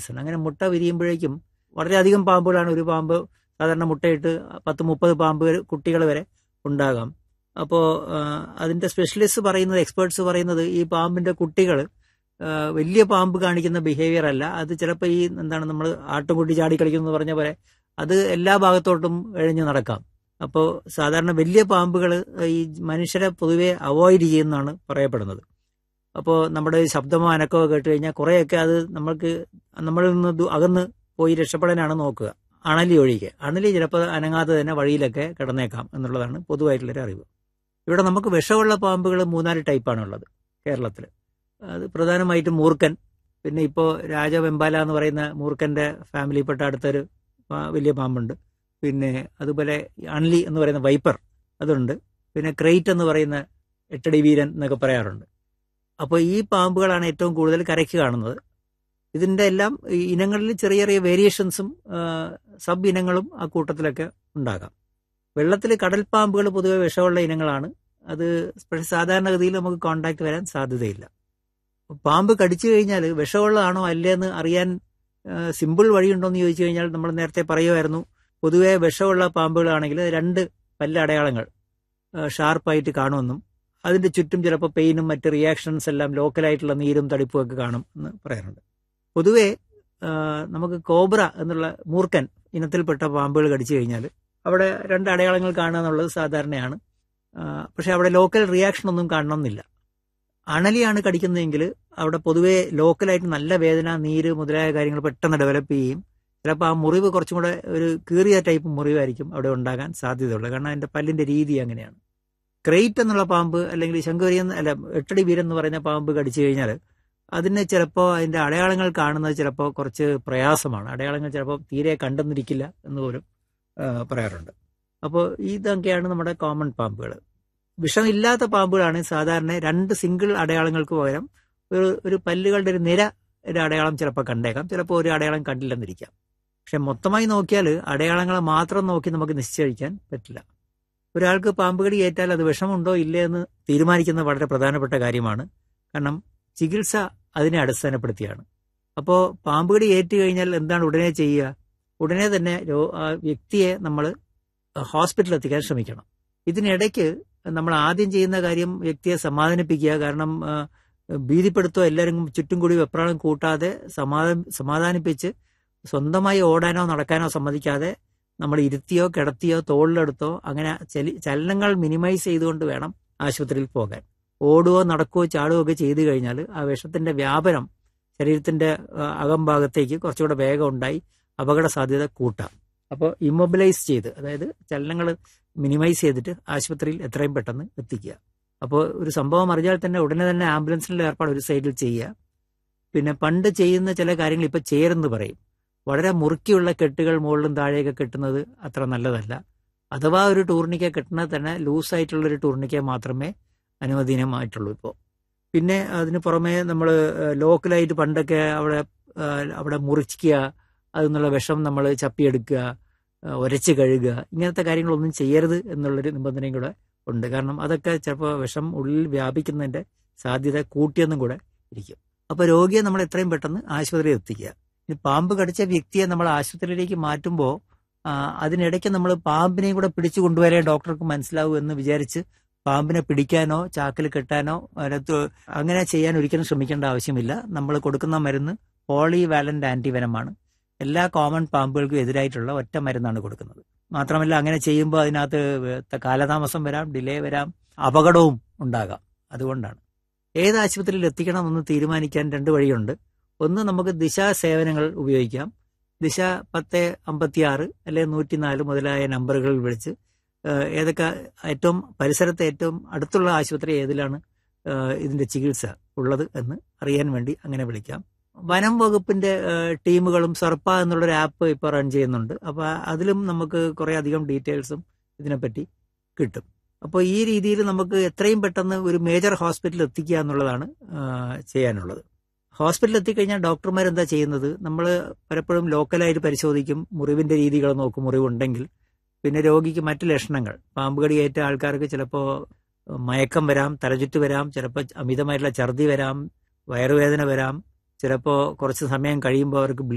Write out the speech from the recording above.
ആണ് അങ്ങനെ മുട്ട വിരിയുമ്പോഴേക്കും വളരെയധികം പാമ്പുകളാണ് ഒരു പാമ്പ് സാധാരണ മുട്ടയിട്ട് പത്ത് മുപ്പത് പാമ്പ് കുട്ടികൾ വരെ ഉണ്ടാകാം അപ്പോൾ അതിന്റെ സ്പെഷ്യലിസ്റ്റ് പറയുന്നത് എക്സ്പേർട്സ് പറയുന്നത് ഈ പാമ്പിന്റെ കുട്ടികൾ വലിയ പാമ്പ് കാണിക്കുന്ന ബിഹേവിയർ അല്ല അത് ചിലപ്പോൾ ഈ എന്താണ് നമ്മൾ ആട്ടുംകുട്ടി ചാടി കളിക്കുന്നു പറഞ്ഞ പോലെ അത് എല്ലാ ഭാഗത്തോട്ടും എഴഞ്ഞു നടക്കാം അപ്പോൾ സാധാരണ വലിയ പാമ്പുകൾ ഈ മനുഷ്യരെ പൊതുവെ അവോയ്ഡ് ചെയ്യുന്നതാണ് പറയപ്പെടുന്നത് അപ്പോൾ നമ്മുടെ ശബ്ദമോ അനക്കമോ കേട്ട് കഴിഞ്ഞാൽ കുറേയൊക്കെ അത് നമ്മൾക്ക് നമ്മളിൽ നിന്ന് അകന്ന് പോയി രക്ഷപ്പെടാനാണ് നോക്കുക അണലി ഒഴികെ അണലി ചിലപ്പോൾ അനങ്ങാതെ തന്നെ വഴിയിലൊക്കെ കിടന്നേക്കാം എന്നുള്ളതാണ് പൊതുവായിട്ടുള്ളൊരു അറിവ് ഇവിടെ നമുക്ക് വിഷമുള്ള പാമ്പുകൾ മൂന്നാല് ടൈപ്പാണ് ഉള്ളത് കേരളത്തിൽ അത് പ്രധാനമായിട്ടും മൂർക്കൻ പിന്നെ ഇപ്പോൾ രാജവെമ്പാല എന്ന് പറയുന്ന മൂർക്കന്റെ ഫാമിലിയിൽപ്പെട്ട അടുത്തൊരു വലിയ പാമ്പുണ്ട് പിന്നെ അതുപോലെ അൺലി എന്ന് പറയുന്ന വൈപ്പർ അതുണ്ട് പിന്നെ ക്രൈറ്റ് എന്ന് പറയുന്ന എട്ടടി വീരൻ എന്നൊക്കെ പറയാറുണ്ട് അപ്പോൾ ഈ പാമ്പുകളാണ് ഏറ്റവും കൂടുതൽ കരയ്ക്ക് കാണുന്നത് ഇതിന്റെ എല്ലാം ഇനങ്ങളിൽ ചെറിയ ചെറിയ വേരിയേഷൻസും സബ് ഇനങ്ങളും ആ കൂട്ടത്തിലൊക്കെ ഉണ്ടാകാം വെള്ളത്തിൽ കടൽ പാമ്പുകൾ പൊതുവെ വിഷമുള്ള ഇനങ്ങളാണ് അത് സാധാരണഗതിയിൽ നമുക്ക് കോണ്ടാക്ട് വരാൻ സാധ്യതയില്ല പാമ്പ് കടിച്ചു കഴിഞ്ഞാൽ വിഷമുള്ളതാണോ അല്ലേന്ന് അറിയാൻ സിമ്പിൾ വഴിയുണ്ടോ എന്ന് ചോദിച്ചു കഴിഞ്ഞാൽ നമ്മൾ നേരത്തെ പറയുമായിരുന്നു പൊതുവെ വിഷമുള്ള പാമ്പുകളാണെങ്കിൽ രണ്ട് പല്ല അടയാളങ്ങൾ ഷാർപ്പായിട്ട് കാണുമെന്നും അതിന്റെ ചുറ്റും ചിലപ്പോൾ പെയിനും മറ്റ് റിയാക്ഷൻസ് എല്ലാം ലോക്കലായിട്ടുള്ള നീരും തടിപ്പും ഒക്കെ കാണും എന്ന് പറയാറുണ്ട് പൊതുവെ നമുക്ക് കോബ്ര എന്നുള്ള മൂർക്കൻ ഇനത്തിൽപ്പെട്ട പാമ്പുകൾ കടിച്ചു കഴിഞ്ഞാൽ അവിടെ രണ്ട് അടയാളങ്ങൾ കാണുക എന്നുള്ളത് സാധാരണയാണ് പക്ഷെ അവിടെ ലോക്കൽ റിയാക്ഷൻ ഒന്നും കാണണമെന്നില്ല അണലിയാണ് കടിക്കുന്നതെങ്കിൽ അവിടെ പൊതുവെ ലോക്കലായിട്ട് നല്ല വേദന നീര് മുതലായ കാര്യങ്ങൾ പെട്ടെന്ന് ഡെവലപ്പ് ചെയ്യും ചിലപ്പോൾ ആ മുറിവ് കുറച്ചും കൂടെ ഒരു കീറിയ ടൈപ്പ് മുറിവായിരിക്കും അവിടെ ഉണ്ടാകാൻ സാധ്യതയുള്ളത് കാരണം അതിന്റെ പല്ലിന്റെ രീതി അങ്ങനെയാണ് ക്രൈറ്റ് എന്നുള്ള പാമ്പ് അല്ലെങ്കിൽ ശങ്കുവരിയൻ അല്ല എട്ടടി വീരൻ എന്ന് പറയുന്ന പാമ്പ് കടിച്ചു കഴിഞ്ഞാൽ അതിന് ചിലപ്പോൾ അതിന്റെ അടയാളങ്ങൾ കാണുന്നത് ചിലപ്പോൾ കുറച്ച് പ്രയാസമാണ് അടയാളങ്ങൾ ചിലപ്പോൾ തീരെ കണ്ടെന്നിരിക്കില്ല എന്ന് പോലും പറയാറുണ്ട് അപ്പോൾ ഇതൊക്കെയാണ് നമ്മുടെ കോമൺ പാമ്പുകൾ വിഷമില്ലാത്ത പാമ്പുകളാണ് സാധാരണ രണ്ട് സിംഗിൾ അടയാളങ്ങൾക്ക് പകരം ഒരു ഒരു പല്ലുകളുടെ ഒരു നിര ഒരു അടയാളം ചിലപ്പോൾ കണ്ടേക്കാം ചിലപ്പോൾ ഒരു അടയാളം കണ്ടില്ലെന്നിരിക്കാം പക്ഷെ മൊത്തമായി നോക്കിയാൽ അടയാളങ്ങളെ മാത്രം നോക്കി നമുക്ക് നിശ്ചയിക്കാൻ പറ്റില്ല ഒരാൾക്ക് പാമ്പ് കടി ഏറ്റാൽ അത് വിഷമുണ്ടോ ഇല്ലേ എന്ന് തീരുമാനിക്കുന്നത് വളരെ പ്രധാനപ്പെട്ട കാര്യമാണ് കാരണം ചികിത്സ അതിനെ അടിസ്ഥാനപ്പെടുത്തിയാണ് അപ്പോൾ പാമ്പ് കടി ഏറ്റു കഴിഞ്ഞാൽ എന്താണ് ഉടനെ ചെയ്യുക ഉടനെ തന്നെ ആ വ്യക്തിയെ നമ്മൾ ഹോസ്പിറ്റലിൽ എത്തിക്കാൻ ശ്രമിക്കണം ഇതിനിടയ്ക്ക് നമ്മൾ ആദ്യം ചെയ്യുന്ന കാര്യം വ്യക്തിയെ സമാധാനിപ്പിക്കുക കാരണം ഭീതിപ്പെടുത്തോ എല്ലാവരും ചുറ്റും കൂടി വെപ്രാളം കൂട്ടാതെ സമാധാന സമാധാനിപ്പിച്ച് സ്വന്തമായി ഓടാനോ നടക്കാനോ സമ്മതിക്കാതെ നമ്മൾ ഇരുത്തിയോ കിടത്തിയോ തോളിലെടുത്തോ അങ്ങനെ ചലി ചലനങ്ങൾ മിനിമൈസ് ചെയ്തുകൊണ്ട് വേണം ആശുപത്രിയിൽ പോകാൻ ഓടുകയോ നടക്കുകയോ ചാടുകയോ ഒക്കെ ചെയ്തു കഴിഞ്ഞാൽ ആ വിഷത്തിന്റെ വ്യാപനം ശരീരത്തിന്റെ അകംഭാഗത്തേക്ക് കുറച്ചുകൂടെ വേഗം ഉണ്ടായി അപകട സാധ്യത കൂട്ടാം അപ്പോൾ ഇമ്മൊബിലൈസ് ചെയ്ത് അതായത് ചലനങ്ങൾ മിനിമൈസ് ചെയ്തിട്ട് ആശുപത്രിയിൽ എത്രയും പെട്ടെന്ന് എത്തിക്കുക അപ്പോൾ ഒരു സംഭവം അറിഞ്ഞാൽ തന്നെ ഉടനെ തന്നെ ആംബുലൻസിന്റെ ഏർപ്പാട് ഒരു സൈഡിൽ ചെയ്യുക പിന്നെ പണ്ട് ചെയ്യുന്ന ചില കാര്യങ്ങൾ ഇപ്പൊ ചേരെന്ന് പറയും വളരെ മുറുക്കിയുള്ള കെട്ടുകൾ മുകളിലും താഴെയൊക്കെ കെട്ടുന്നത് അത്ര നല്ലതല്ല അഥവാ ഒരു ടൂർണിക്ക കെട്ടുന്നത് തന്നെ ലൂസായിട്ടുള്ള ഒരു ടൂർണിക്ക മാത്രമേ അനുവദനീയമായിട്ടുള്ളൂ ഇപ്പോൾ പിന്നെ അതിന് പുറമെ നമ്മൾ ലോക്കലായിട്ട് പണ്ടൊക്കെ അവിടെ അവിടെ മുറിക്കുക അതിൽ വിഷം നമ്മൾ ചപ്പിയെടുക്കുക ഉരച്ച് കഴുകുക ഇങ്ങനത്തെ കാര്യങ്ങളൊന്നും ചെയ്യരുത് എന്നുള്ളൊരു നിബന്ധനയും കൂടെ ഉണ്ട് കാരണം അതൊക്കെ ചിലപ്പോൾ വിഷം ഉള്ളിൽ വ്യാപിക്കുന്നതിന്റെ സാധ്യത കൂട്ടിയെന്നും കൂടെ ഇരിക്കും അപ്പോൾ രോഗിയെ നമ്മൾ എത്രയും പെട്ടെന്ന് ആശുപത്രിയിൽ എത്തിക്കുക ഈ പാമ്പ് കടിച്ച വ്യക്തിയെ നമ്മൾ ആശുപത്രിയിലേക്ക് മാറ്റുമ്പോൾ അതിനിടയ്ക്ക് നമ്മൾ പാമ്പിനെയും കൂടെ പിടിച്ചു കൊണ്ടുവരാൻ ഡോക്ടർക്ക് മനസ്സിലാവൂ എന്ന് വിചാരിച്ച് പാമ്പിനെ പിടിക്കാനോ ചാക്കിൽ കെട്ടാനോ അതിനകത്ത് അങ്ങനെ ചെയ്യാൻ ഒരിക്കലും ശ്രമിക്കേണ്ട ആവശ്യമില്ല നമ്മൾ കൊടുക്കുന്ന മരുന്ന് പോളി വാലന്റ് ആന്റിവനമാണ് എല്ലാ കോമൺ പാമ്പുകൾക്കും എതിരായിട്ടുള്ള ഒറ്റ മരുന്നാണ് കൊടുക്കുന്നത് മാത്രമല്ല അങ്ങനെ ചെയ്യുമ്പോൾ അതിനകത്ത് കാലതാമസം വരാം ഡിലേ വരാം അപകടവും ഉണ്ടാകാം അതുകൊണ്ടാണ് ഏത് ആശുപത്രിയിൽ എത്തിക്കണമെന്ന് തീരുമാനിക്കാൻ രണ്ട് വഴിയുണ്ട് ഒന്ന് നമുക്ക് ദിശ സേവനങ്ങൾ ഉപയോഗിക്കാം ദിശ പത്ത് അമ്പത്തി ആറ് അല്ലെങ്കിൽ നൂറ്റിനാല് മുതലായ നമ്പറുകളിൽ വിളിച്ച് ഏതൊക്കെ ഏറ്റവും പരിസരത്തെ ഏറ്റവും അടുത്തുള്ള ആശുപത്രി ഏതിലാണ് ഇതിന്റെ ചികിത്സ ഉള്ളത് എന്ന് അറിയാൻ വേണ്ടി അങ്ങനെ വിളിക്കാം വനം വകുപ്പിന്റെ ടീമുകളും സർപ്പ എന്നുള്ളൊരു ആപ്പ് ഇപ്പോൾ റൺ ചെയ്യുന്നുണ്ട് അപ്പോൾ അതിലും നമുക്ക് കുറേ അധികം ഡീറ്റെയിൽസും ഇതിനെപ്പറ്റി കിട്ടും അപ്പോൾ ഈ രീതിയിൽ നമുക്ക് എത്രയും പെട്ടെന്ന് ഒരു മേജർ ഹോസ്പിറ്റലിൽ എത്തിക്കുക എന്നുള്ളതാണ് ചെയ്യാനുള്ളത് ഹോസ്പിറ്റലിൽ എത്തിക്കഴിഞ്ഞാൽ ഡോക്ടർമാർ എന്താ ചെയ്യുന്നത് നമ്മൾ പലപ്പോഴും ലോക്കലായിട്ട് പരിശോധിക്കും മുറിവിന്റെ രീതികൾ നോക്കും മുറിവുണ്ടെങ്കിൽ പിന്നെ രോഗിക്ക് മറ്റ് ലക്ഷണങ്ങൾ പാമ്പ് കടിയേറ്റ ആൾക്കാർക്ക് ചിലപ്പോൾ മയക്കം വരാം തലചുറ്റ് വരാം ചിലപ്പോൾ അമിതമായിട്ടുള്ള ഛർദി വരാം വയറുവേദന വരാം ചിലപ്പോൾ കുറച്ച് സമയം കഴിയുമ്പോൾ അവർക്ക്